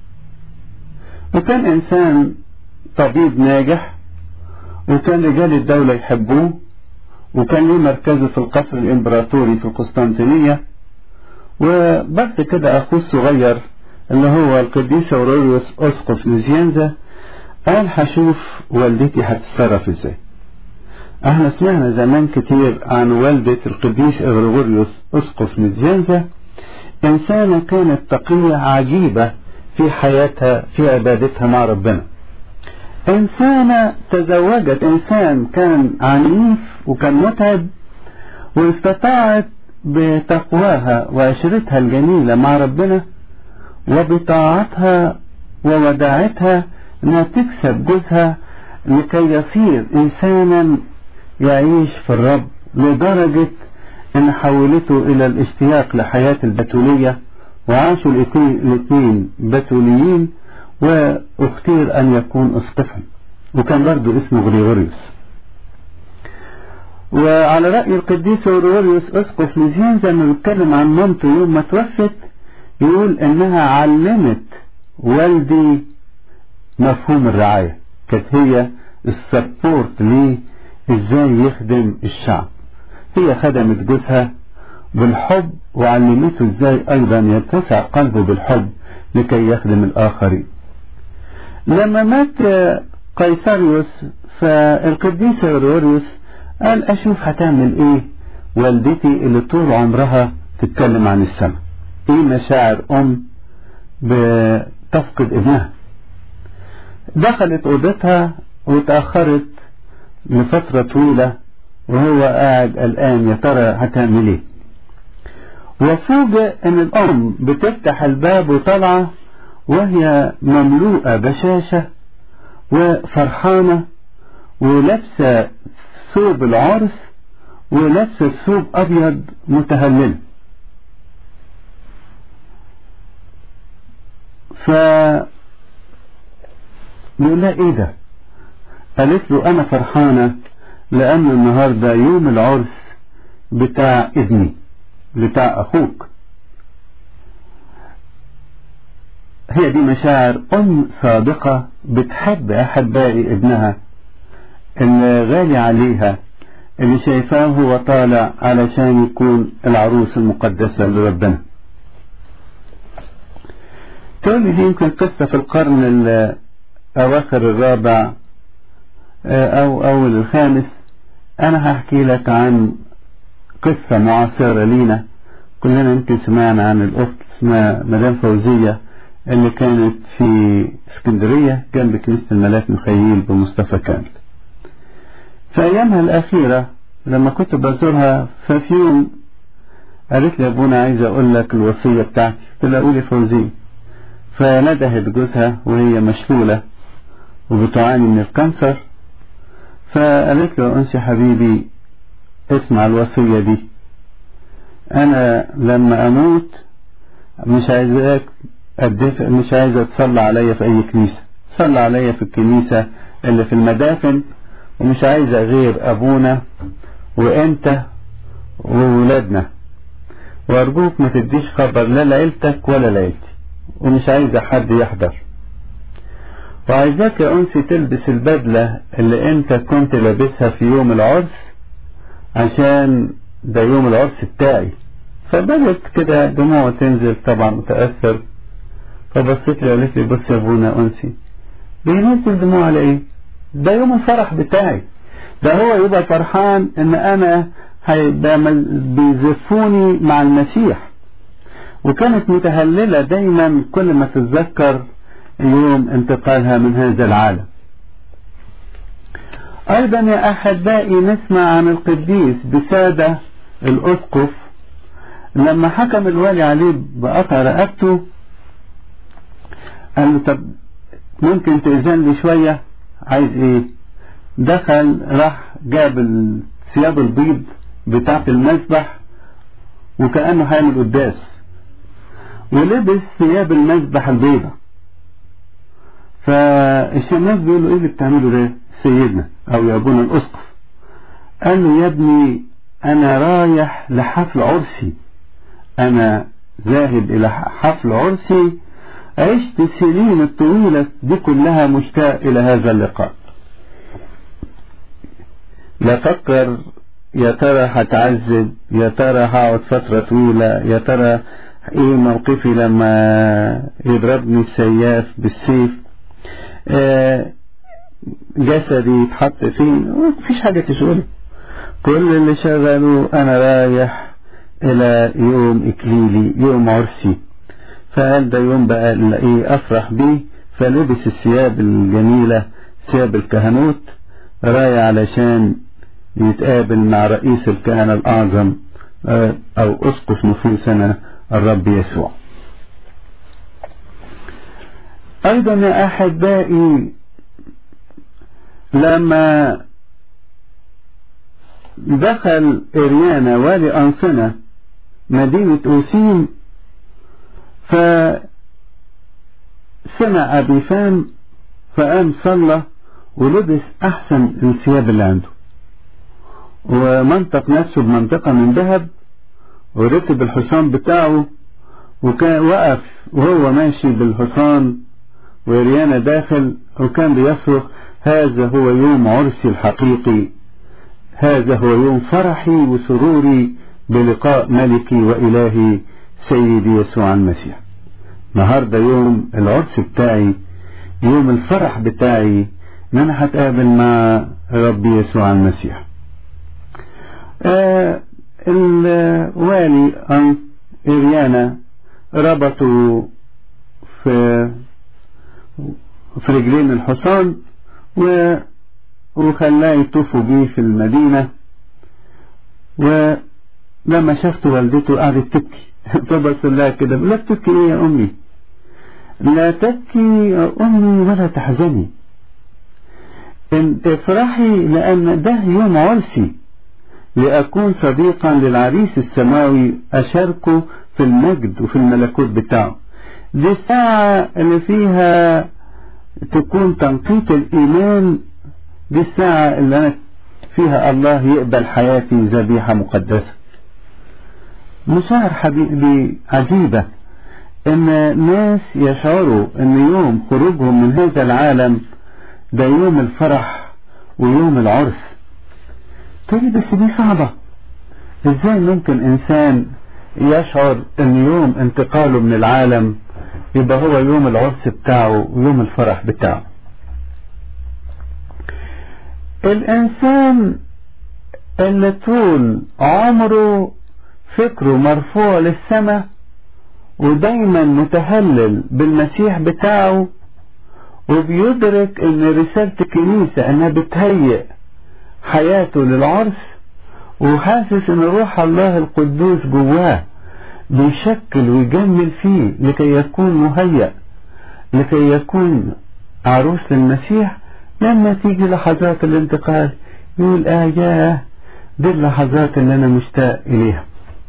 وكان انسان طبيب ناجح وكان رجال الدولة يحبوه وكان له مركزه في القصر الامبراطوري في القسطنطينية وبس كده اخوه الصغير اللي هو القديس اوروريوس اسقف ميزيانزا قال هشوف والدتي هتتصرف ازاي احنا سمعنا زمان كتير عن والدة القديس اغريغوريوس اسقف ميزيانزا انسانة كانت تقية عجيبة في حياتها في عبادتها مع ربنا انسانة تزوجت انسان كان عنيف وكان متعب واستطاعت بتقواها وعشرتها الجميلة مع ربنا وبطاعتها ووداعتها انها تكسب جوزها لكي يصير انسانا يعيش في الرب لدرجة ان حولته الى الاشتياق لحياة البتولية وعاشوا الاثنين بتوليين واختير ان يكون اسقفا وكان برضه اسمه غريغوريوس وعلى رأي القديس غريغوريوس اسقف لزين زي ما بيتكلم عن مامته يوم ما توفت يقول انها علمت والدي مفهوم الرعاية كانت هي السبورت ليه ازاي يخدم الشعب هي خدمت جوزها بالحب وعلمته ازاي ايضا يتسع قلبه بالحب لكي يخدم الاخرين لما مات قيصريوس فالقديس غريغوريوس قال اشوف هتعمل ايه والدتي اللي طول عمرها تتكلم عن السماء ايه مشاعر ام بتفقد ابنها دخلت أوضتها وتأخرت لفترة طويلة وهو قاعد قلقان يا ترى هتعمل ايه وفوجئ ان الام بتفتح الباب وطالعه وهي مملوءة بشاشة وفرحانة ولابسة ثوب العرس ولابسة ثوب أبيض متهلل ف بيقول لها ايه ده قالت له انا فرحانة لان النهاردة يوم العرس بتاع ابني بتاع اخوك هي دي مشاعر ام صادقة بتحب احبائي ابنها اللي غالي عليها اللي شايفاه هو طالع علشان يكون العروس المقدسة لربنا تقول لي دي يمكن قصة في القرن أواخر الرابع أو أول الخامس أنا هحكي لك عن قصة معاصرة لينا كلنا يمكن سمعنا عن الأخت اسمها مدام فوزية اللي كانت في اسكندرية جنب كنيسة الملاك مخيل بمصطفى كامل في أيامها الأخيرة لما كنت بزورها ففي يوم قالت لي يا ابونا عايز أقول لك الوصية بتاعتي قلت لها قولي فوزية فندهت جوزها وهي مشلولة وبتعاني من الكانسر فقالت له أنسي حبيبي اسمع الوصية دي أنا لما أموت مش عايزاك أدفع مش عايزة تصلى عليا في أي كنيسة صلى عليا في الكنيسة اللي في المدافن ومش عايزة غير أبونا وأنت وولادنا وأرجوك ما تديش خبر لا لعيلتك ولا لعيلتي ومش عايزة حد يحضر وعايزاك يا أنسي تلبس البدلة اللي أنت كنت لابسها في يوم العرس عشان ده يوم العرس بتاعي فبدت كده دموع تنزل طبعا متأثر فبصيت لي قالت لي بص يا ابونا أنسي بينزل دموع على إيه؟ ده يوم الفرح بتاعي ده هو يبقى فرحان إن أنا هيبقى بيزفوني مع المسيح وكانت متهللة دايما كل ما تتذكر يوم انتقالها من هذا العالم أيضا يا أحبائي نسمع عن القديس بسادة الأسقف لما حكم الوالي عليه بقطع رقبته قال له طب ممكن تأذن لي شوية عايز ايه دخل راح جاب الثياب البيض بتاعة المسبح وكأنه هيعمل قداس ولبس ثياب المسبح البيضة فالشماس بيقول له ايه اللي بتعمله ده سيدنا او يا ابونا الاسقف قال له يا ابني انا رايح لحفل عرسي انا ذاهب الى حفل عرسي عشت السنين الطويلة دي كلها مشتاق الى هذا اللقاء لا فكر يا ترى هتعذب يا ترى هقعد فترة طويلة يا ترى ايه موقفي لما يضربني السياف بالسيف آه جسدي يتحط فين مفيش حاجة تشغله كل اللي شغله انا رايح الى يوم اكليلي يوم عرسي فقال ده يوم بقى ايه افرح بيه فلبس الثياب الجميلة ثياب الكهنوت رايح علشان يتقابل مع رئيس الكهنة الأعظم أو أسقف نفوسنا الرب يسوع أيضا يا أحبائي لما دخل إريانا والي أنصنة مدينة أوسيم فسمع أبي فام فقام صلى ولبس أحسن الثياب اللي عنده ومنطق نفسه بمنطقة من ذهب وركب الحصان بتاعه وكان وقف وهو ماشي بالحصان وريانا داخل وكان بيصرخ هذا هو يوم عرسي الحقيقي هذا هو يوم فرحي وسروري بلقاء ملكي وإلهي سيدي يسوع المسيح النهاردة يوم العرس بتاعي يوم الفرح بتاعي ان انا هتقابل مع ربي يسوع المسيح آه الوالي إريانا ربطوا في في رجلين الحصان و وخلاه يطوفوا بيه في المدينة ولما شافت والدته قعدت تبكي فبص لها كده لا تبكي ايه يا امي لا تبكي يا امي ولا تحزني افرحي لان ده يوم عرسي لأكون صديقا للعريس السماوي أشاركه في المجد وفي الملكوت بتاعه دي الساعة اللي فيها تكون تنقيط الإيمان دي الساعة اللي أنا فيها الله يقبل حياتي ذبيحة مقدسة مشاعر حبيبي عجيبة إن ناس يشعروا إن يوم خروجهم من هذا العالم ده يوم الفرح ويوم العرس تقولي بس دي صعبة ازاي ممكن انسان يشعر ان يوم انتقاله من العالم يبقى هو يوم العرس بتاعه ويوم الفرح بتاعه الانسان اللي طول عمره فكره مرفوع للسماء ودايما متهلل بالمسيح بتاعه وبيدرك ان رسالة الكنيسة انها بتهيئ حياته للعرس وحاسس ان روح الله القدوس جواه بيشكل ويجمل فيه لكي يكون مهيأ لكي يكون عروس للمسيح لما تيجي لحظات الانتقال يقول اه ياه دي اللحظات اللي انا مشتاق اليها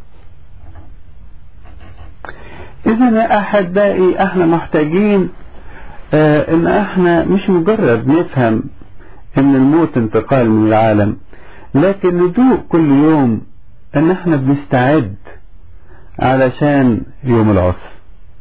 اذا يا احبائي احنا محتاجين اه ان احنا مش مجرد نفهم ان الموت انتقال من العالم لكن ندوق كل يوم ان احنا بنستعد علشان يوم العصر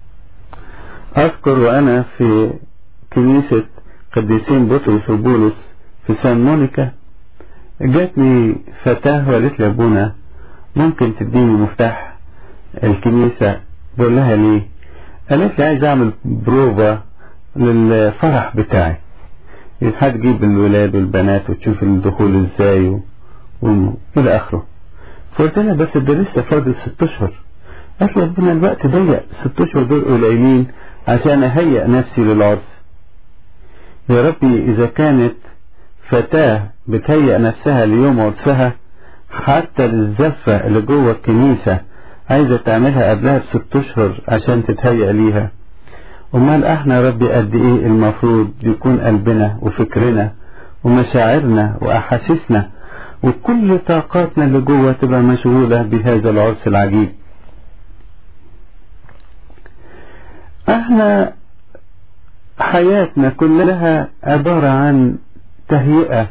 اذكر وانا في كنيسة قديسين بطرس وبولس في سان مونيكا جاتني فتاة وقالت لي ابونا ممكن تديني مفتاح الكنيسة بقول لها ليه قالت لي عايز اعمل بروفا للفرح بتاعي هتجيب الولاد والبنات وتشوف الدخول ازاي و... و... الى اخره فقلت لها بس ده لسه فاضل ست اشهر قالت لي ربنا الوقت ضيق ست اشهر دول قليلين عشان اهيئ نفسي للعرس يا ربي اذا كانت فتاة بتهيئ نفسها ليوم عرسها حتى للزفة اللي جوه الكنيسة عايزة تعملها قبلها بست اشهر عشان تتهيأ ليها امال احنا يا ربي قد ايه المفروض يكون قلبنا وفكرنا ومشاعرنا واحاسيسنا وكل طاقاتنا اللي جوه تبقى مشغولة بهذا العرس العجيب احنا حياتنا كلها عبارة عن تهيئة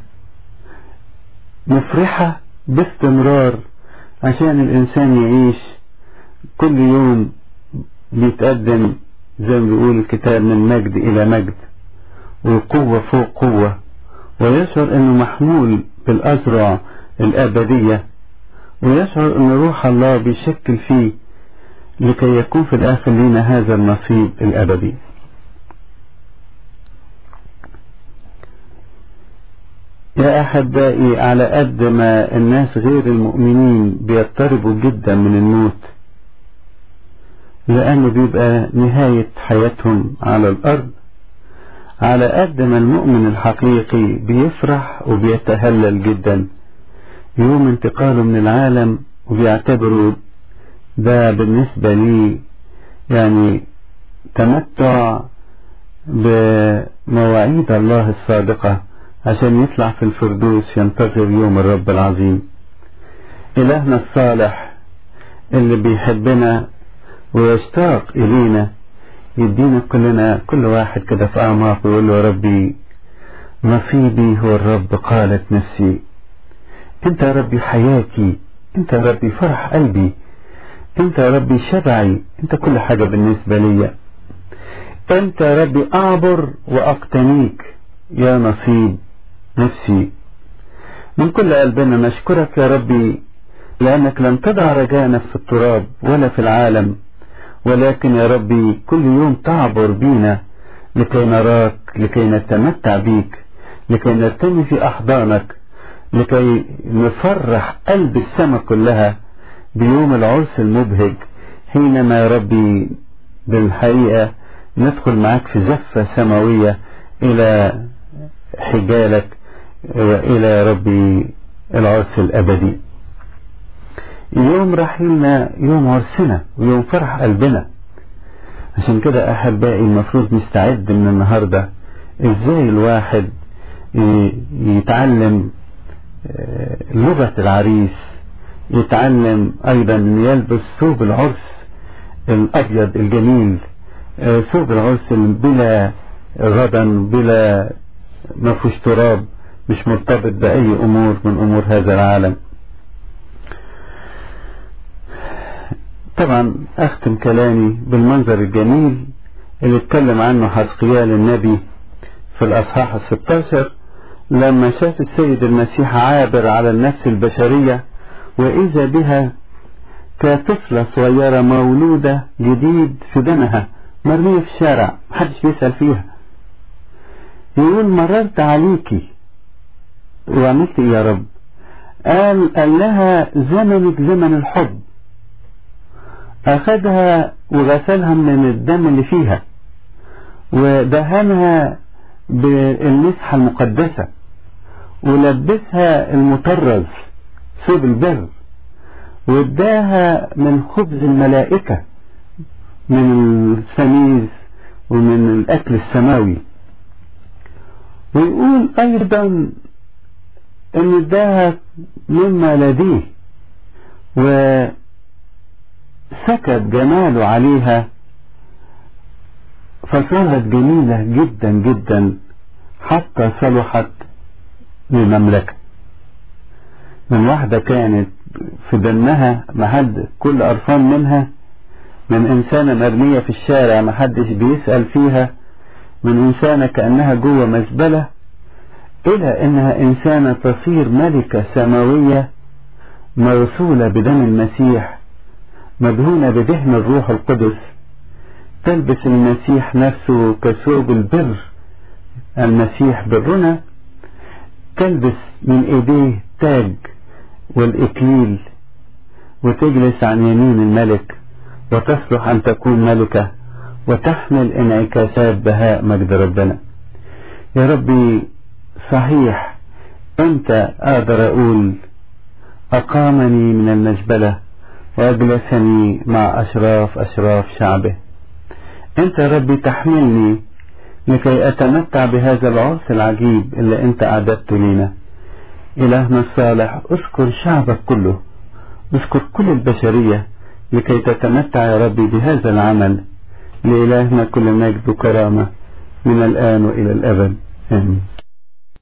مفرحة باستمرار عشان الانسان يعيش كل يوم بيتقدم زي ما بيقول الكتاب من مجد إلى مجد وقوة فوق قوة ويشعر أنه محمول بالأزرع الأبدية ويشعر أن روح الله بيشكل فيه لكي يكون في الآخر لنا هذا النصيب الأبدي يا أحبائي على قد ما الناس غير المؤمنين بيضطربوا جدا من الموت لأنه بيبقى نهاية حياتهم على الأرض على قد ما المؤمن الحقيقي بيفرح وبيتهلل جدا يوم انتقاله من العالم وبيعتبروا ده بالنسبة لي يعني تمتع بمواعيد الله الصادقة عشان يطلع في الفردوس ينتظر يوم الرب العظيم إلهنا الصالح اللي بيحبنا ويشتاق إلينا يدينا كلنا كل واحد كده في أعماقه ويقول له يا ربي نصيبي هو الرب قالت نفسي أنت يا ربي حياتي أنت يا ربي فرح قلبي أنت يا ربي شبعي أنت كل حاجة بالنسبة لي أنت يا ربي أعبر وأقتنيك يا نصيب نفسي من كل قلبنا نشكرك يا ربي لأنك لم تضع رجانا في التراب ولا في العالم ولكن يا ربي كل يوم تعبر بينا لكي نراك لكي نتمتع بيك لكي نرتمي في أحضانك لكي نفرح قلب السماء كلها بيوم العرس المبهج حينما يا ربي بالحقيقة ندخل معاك في زفة سماوية إلى حجالك وإلى ربي العرس الأبدي يوم رحيلنا يوم عرسنا ويوم فرح قلبنا عشان كده أحبائي المفروض نستعد من النهاردة إزاي الواحد يتعلم لغة العريس يتعلم أيضا أن يلبس ثوب العرس الأبيض الجميل ثوب العرس بلا غدا بلا ما فيهوش تراب مش مرتبط بأي أمور من أمور هذا العالم طبعا أختم كلامي بالمنظر الجميل اللي اتكلم عنه حزقيال النبي في الأصحاح الستاشر لما شاف السيد المسيح عابر على النفس البشرية وإذا بها كطفلة صغيرة مولودة جديد في دمها مرمية في الشارع محدش بيسأل فيها يقول مررت عليكي وعملت ايه يا رب قال قال لها زمنك زمن الحب أخذها وغسلها من الدم اللي فيها ودهنها بالمسحة المقدسة ولبسها المطرز ثوب البر واداها من خبز الملائكة من السميز ومن الأكل السماوي ويقول أيضا أن اداها مما لديه وسكت جماله عليها فصارت جميلة جدا جدا حتى صلحت للمملكة من واحدة كانت في دمها محد كل قرفان منها من إنسانة مرمية في الشارع محدش بيسأل فيها من إنسانة كأنها جوه مزبلة إلى إنها إنسانة تصير ملكة سماوية مرسولة بدم المسيح مدهونة بدهن الروح القدس تلبس المسيح نفسه كثوب البر المسيح برنا تلبس من ايديه تاج والاكليل وتجلس عن يمين الملك وتصلح ان تكون ملكة وتحمل انعكاسات بهاء مجد ربنا يا ربي صحيح انت اقدر اقول اقامني من المزبلة واجلسني مع اشراف اشراف شعبه انت يا ربي تحملني لكي اتمتع بهذا العرس العجيب اللي انت اعددته لنا الهنا الصالح اذكر شعبك كله اذكر كل البشرية لكي تتمتع يا ربي بهذا العمل لإلهنا كل مجد وكرامة من الآن وإلى الأبد آمين